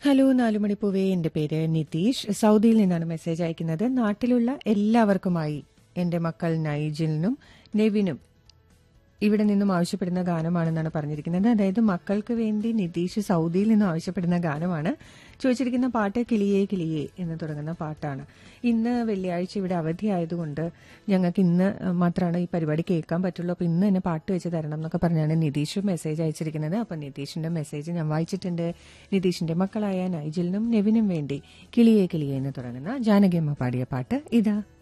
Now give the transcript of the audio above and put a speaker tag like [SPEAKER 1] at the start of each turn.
[SPEAKER 1] hello നാലുമണിപ്പൂവേ എന്റെ പേര് നിതീഷ് സൗദിയിൽ നിന്നാണ് മെസ്സേജ് അയക്കുന്നത് നാട്ടിലുള്ള എല്ലാവർക്കുമായി എന്റെ മക്കൾ നൈജിലിനും നെവിനും ഇവിടെ നിന്നും ആവശ്യപ്പെടുന്ന ഗാനമാണെന്നാണ് പറഞ്ഞിരിക്കുന്നത് അതായത് മക്കൾക്ക് വേണ്ടി നിതീഷ് സൗദിയിൽ നിന്നും ആവശ്യപ്പെടുന്ന ഗാനമാണ് ചോദിച്ചിരിക്കുന്ന പാട്ട് കിളിയേ കിളിയേ എന്ന് തുടങ്ങുന്ന പാട്ടാണ് ഇന്ന് വെള്ളിയാഴ്ച ഇവിടെ അവധി ആയതുകൊണ്ട് ഞങ്ങൾക്ക് ഇന്ന് മാത്രമാണ് ഈ പരിപാടി കേൾക്കാൻ പറ്റുള്ളൂ അപ്പോൾ ഇന്ന് തന്നെ പാട്ട് വെച്ച് തരണം എന്നൊക്കെ പറഞ്ഞാണ് നിതീഷ് മെസ്സേജ് അയച്ചിരിക്കുന്നത് അപ്പം നിതീഷിന്റെ മെസ്സേജ് ഞാൻ വായിച്ചിട്ടുണ്ട് നിതീഷിന്റെ മക്കളായ നൈജിലിനും നെവിനും വേണ്ടി കിളിയേ കിളിയേ എന്ന് തുടങ്ങുന്ന ജാനകിയമ്മ പാടിയ പാട്ട് ഇതാ